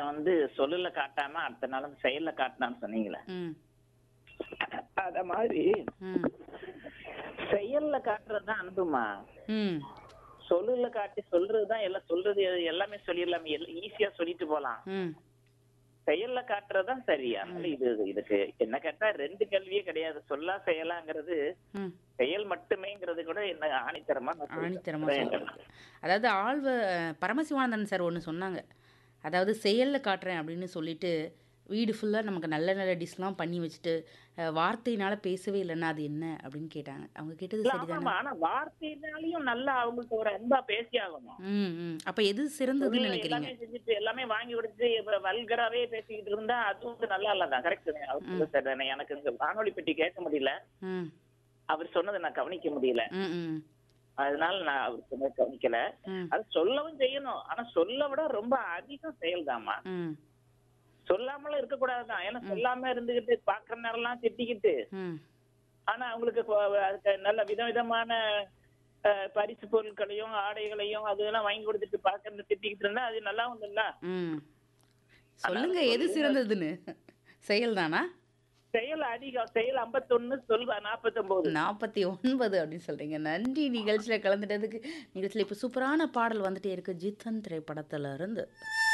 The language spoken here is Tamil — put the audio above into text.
வந்து சொல்லல காட்டாம அடுத்த நாள் வந்து செயல்ல காட்டினான்னு சொன்னீங்களே ம் அத மாதிரி ம் செயல்ல காட்டுறதுதான் அன்புமா ம் சொல்லுல காட்டி சொல்றதுதான் எல்லாம் சொல்றது எல்லாமே சொல்லிடலாமே ஈஸியா சொல்லிட்டு போலாம் ம் செயல்ல காட்டுறதுதான் சரி அதனால இது இதுக்கு என்ன கேட்டா ரெண்டு கேள்வியே கிடையாது சொல்லா செயலாங்கிறது ம் செயல் மட்டுமேங்கிறது கூட என்ன ஆணித்தரமா நான் சொல்றேன். ஆணித்தரமாக சொல்கிறேன் அதாவது ஆழ்வ பரமசிவானந்தன் சார் ஒன்று சொன்னாங்க அதாவது செயலில் காட்டுறேன் அப்படின்னு சொல்லிட்டு வீடு ஃபுல்லாக நமக்கு நல்ல நல்ல டிஷ்லாம் பண்ணி வச்சுட்டு அஹ், வார்த்தையினால பேசவே இல்லைன்னா அது என்ன அப்படின்னு கேட்டாங்க அவங்க கேட்டது இல்ல, சரிதானே ஆமாமா ஆனா வார்த்தையினாலையும் நல்லா அவங்களுக்கு ஒரு அன்பா பேசி ஆகணும் ம் ம் அப்போ எது சிறந்ததுன்னு சொல்லுல நினைக்கிறீங்க எல்லாமே செஞ்சுட்டு எல்லாமே வாங்கி கொடுத்து வல்கராவே பேசிக்கிட்டு இருந்தா அதுவும் வந்து நல்லா இல்லதான் கரெக்ட் அவர் சார் எனக்கு இந்த வானொலி பெட்டி கேட்க முடியல ம் அவர் சொன்னதை நான் கவனிக்க முடியல ம் ம் அதனால நான் அவர் சொன்னதை கவனிக்கல ம் அது சொல்லவும் செய்யணும் ஆனா சொல்ல விட ரொம்ப அதிகம் செயல்தாம்மா ம் சொல்லாமலும் இருக்கக்கூடாதுதான் ஏன்னா சொல்லாம இருந்துகிட்டு பாக்குற நேரம்லாம் திட்டிக்கிட்டு ம் ஆனா அவங்களுக்கு கொ- அதுக்கு நல்ல விதவிதமான அஹ், பரிசு பொருட்களையும் ஆடைகளையும் அதெல்லாம் வாங்கி கொடுத்துட்டு பாக்குறது திட்டிக்கிட்டு இருந்தா அது நல்லா இல்ல ம் சொல்லுங்க எது சிறந்ததுன்னு செயல் தானா செயல் அதிகம் செயல் 51 சொல்வா நாற்பத்தொன்பது நாற்பத்தி ஒன்பது அப்படின்னு சொல்றீங்க நன்றி நிகழ்ச்சியில் கலந்துட்டதுக்கு நிகழ்ச்சியில் இப்போ சூப்பரான பாடல் வந்துட்டே இருக்கு ஜித்தன் திரைப்படத்துல இருந்து